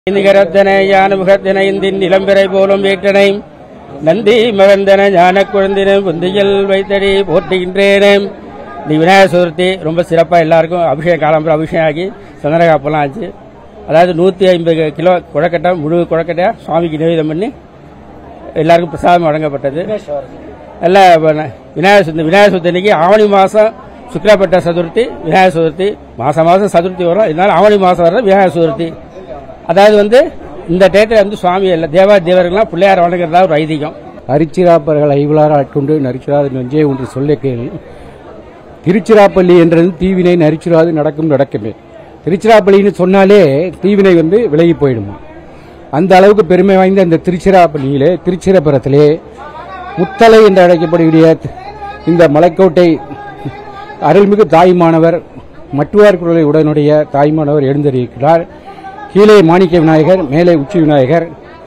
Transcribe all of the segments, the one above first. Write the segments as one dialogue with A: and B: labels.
A: நிகரத்தனை யான முகத்தினை இந்தின் நிலம்பிறை போலும் வேட்டனை நந்தி மகந்தன ஞான குழந்தின புந்தியில் வைத்தடி போற்றுகின்றேனே இந்த விநாயகர் சதுர்த்தி ரொம்ப சிறப்பாக எல்லாருக்கும் அபிஷேகம் காலம்பரம் அபிஷேகம் ஆகி சந்தனகாப்பெல்லாம் ஆச்சு அதாவது நூற்றி ஐம்பது கிலோ குழக்கட்டை முழு குழக்கட்டை சுவாமிக்கு நிவேதம் பண்ணி எல்லாருக்கும் பிரசாதம் வழங்கப்பட்டது எல்லாம் விநாயகர் சதுர்த்தி விநாயகர் சதுர்த்தி அன்னைக்கு ஆவணி மாதம் சுக்லப்பட்ட சதுர்த்தி விநாயகர் சதுர்த்தி மாதம் மாதம் சதுர்த்தி வரும் இதனால ஆவணி மாதம் வர விநாயகர் சதுர்த்தி அதாவது வந்து இந்த டேட்டில் வந்து சுவாமி எல்லாம் தேவா தேவர்கள்லாம் பிள்ளையார் வணங்குறதா ஒரு ஐதீகம்
B: அரிச்சிராப்பர்கள் ஐவளார் ஆட்கொண்டு நரிச்சிராது நெஞ்சே ஒன்று சொல்ல கேள் திருச்சிராப்பள்ளி என்றது தீவினை நரிச்சிராது நடக்கும் நடக்குமே திருச்சிராப்பள்ளின்னு சொன்னாலே தீவினை வந்து விலகி போயிடுமா அந்த அளவுக்கு பெருமை வாய்ந்த இந்த திருச்சிராப்பள்ளியிலே திருச்சிரபுரத்திலே முத்தலை என்று அழைக்கப்படுகிற இந்த மலைக்கோட்டை அருள்மிகு தாய்மானவர் மட்டுவார் குரலை உடனுடைய தாய்மானவர் எழுந்தறியிருக்கிறார் கீழே மாணிக்க விநாயகர் மேலே உச்சி விநாயகர்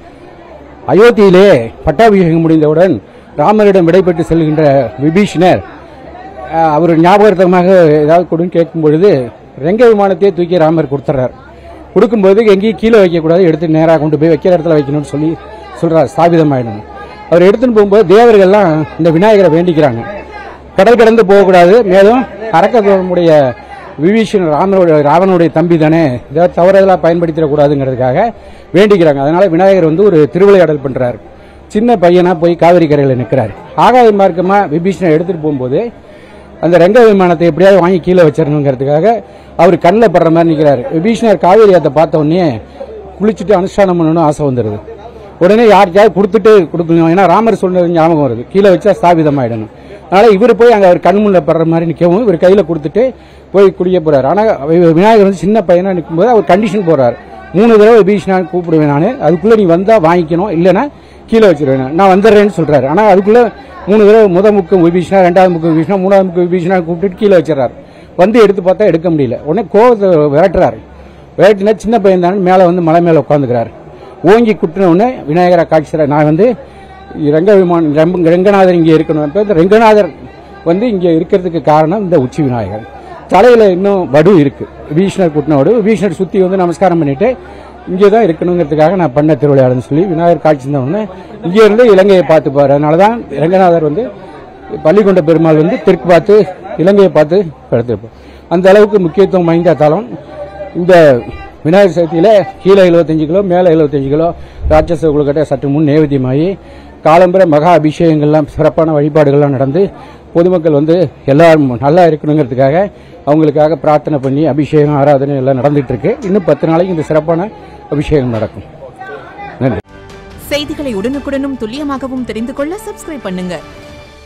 B: அயோத்தியிலே பட்டாபிஷேகம் முடிந்தவுடன் ராமரிடம் விடைபெற்று செல்கின்ற விபீஷணர் அஹ், அவர் ஞாபகார்த்தமாக ஏதாவது கொடுன்னு கேட்கும் பொழுது ரெங்க விமானத்தையே தூக்கி ராமர் கொடுத்துறார் கொடுக்கும்போது எங்கேயும் கீழே வைக்கக்கூடாது எடுத்து நேராக கொண்டு போய் வைக்கிற இடத்துல வைக்கணும்னு சொல்லி சொல்றார் ஸ்தாபிதமாயிடும் அவர் எடுத்துன்னு போகும்போது தேவர்கள்லாம் இந்த விநாயகரை வேண்டிக்கிறாங்க கடல் கடந்து போகக்கூடாது மேலும் அரக்கனுடைய விபீஷன் ராமனுடைய ராவனுடைய தம்பி தானே ஏதாவது தவறுதலாக பயன்படுத்திடக்கூடாதுங்கிறதுக்காக வேண்டிக்கிறாங்க அதனால விநாயகர் வந்து ஒரு திருவிளையாடல் பண்றாரு சின்ன பையனா போய் காவிரி கரையில் நிற்கிறார் ஆகாய மார்க்கமா விபீஷனை எடுத்துட்டு போகும்போது அந்த ரெங்க விமானத்தை எப்படியாவது வாங்கி கீழே வச்சிடணுங்கிறதுக்காக அவர் கண்ணில் படுற மாதிரி நிற்கிறார் விபீஷணர் காவிரி ஆத்தை பார்த்த உடனே குளிச்சுட்டு அனுஷ்டானம் பண்ணணும்னு ஆசை வந்துடுது உடனே யாருக்காவது கொடுத்துட்டு கொடுக்கணும் ஏன்னா ராமர் சொன்னது ஞாபகம் வருது கீழே வச்சா ஸ்தாபிதமாயிடணும் அதனால இவர் போய் அங்க அவர் கண் முன்ன படுற மாதிரி நிற்கவும் இவர் கையில கொடுத்துட்டு போய் குடிக்க போறாரு ஆனா வி- விநாயகர் வந்து சின்ன பையனா நிற்கும்போது அவர் கண்டிஷன் போறாரு மூணு தடவை விபீஷணான்னு கூப்பிடுவேன் நான் அதுக்குள்ள நீ வந்தா வாங்கிக்கணும் இல்லைன்னா கீழே வச்சிருவேன் நான் வந்துடுறேன்னு சொல்றாரு ஆனா அதுக்குள்ள மூணு தடவை முத முக்கு விபீஷணா ரெண்டாவது முக்கு விபீஷணா மூணாவது முக்கு விபீஷணா கூப்பிட்டு கீழே வச்சிடறாரு வந்து எடுத்து பார்த்தா எடுக்க முடியல உடனே கோவத்தை விரட்டுறாரு விரட்டினா சின்ன பையன் தானே மேலே வந்து மலை மேலே உட்காந்துக்கிறாரு ஓங்கி குட்டின உடனே விநாயகரை காட்சிறார் நான் வந்து ரங்க விமானம் ரெம்ப- ரங்கநாதர் இங்கே இருக்கணும் இப்ப இந்த ரங்கநாதர் வந்து இங்கே இருக்கிறதுக்கு காரணம் இந்த உச்சி விநாயகர் தலையில இன்னும் வடு இருக்கு விபீஷணர் குட்டின வடு விபீஷணர் சுத்தி வந்து நமஸ்காரம் பண்ணிட்டு இங்கே தான் இருக்கணுங்கிறதுக்காக நான் பண்ண திருவிளையாடுன்னு சொல்லி விநாயகர் காட்சி தந்த உடனே இங்கே இருந்து இலங்கையை பார்த்துப்பாரு அதனால தான் ரங்கநாதர் வந்து பள்ளிக்கொண்ட பெருமாள் வந்து தெற்கு பார்த்து இலங்கையை பார்த்து படுத்திருப்பார் அந்த அளவுக்கு முக்கியத்துவம் வாய்ந்த தலம் இந்த விநாயகர் சதுர்த்தியில கீழே 75 கிலோ மேலே 75 கிலோ ராட்சச குழுக்கட்டை சற்று முன் நேவேத்தியமாகி காலம்பர மகா அபிஷேகங்கள்லாம் சிறப்பான வழிபாடுகள்லாம் நடந்து பொதுமக்கள் வந்து எல்லாரும் நல்லா இருக்கணுங்கிறதுக்காக அவங்களுக்காக பிரார்த்தனை பண்ணி அபிஷேகம் ஆராதனை எல்லாம் நடந்துட்டு இருக்கு இன்னும் பத்து நாளைக்கு இந்த சிறப்பான அபிஷேகம் நடக்கும் நன்றி
C: செய்திகளை உடனுக்குடனும் துல்லியமாகவும் தெரிந்து கொள்ள சப்ஸ்கிரைப் பண்ணுங்க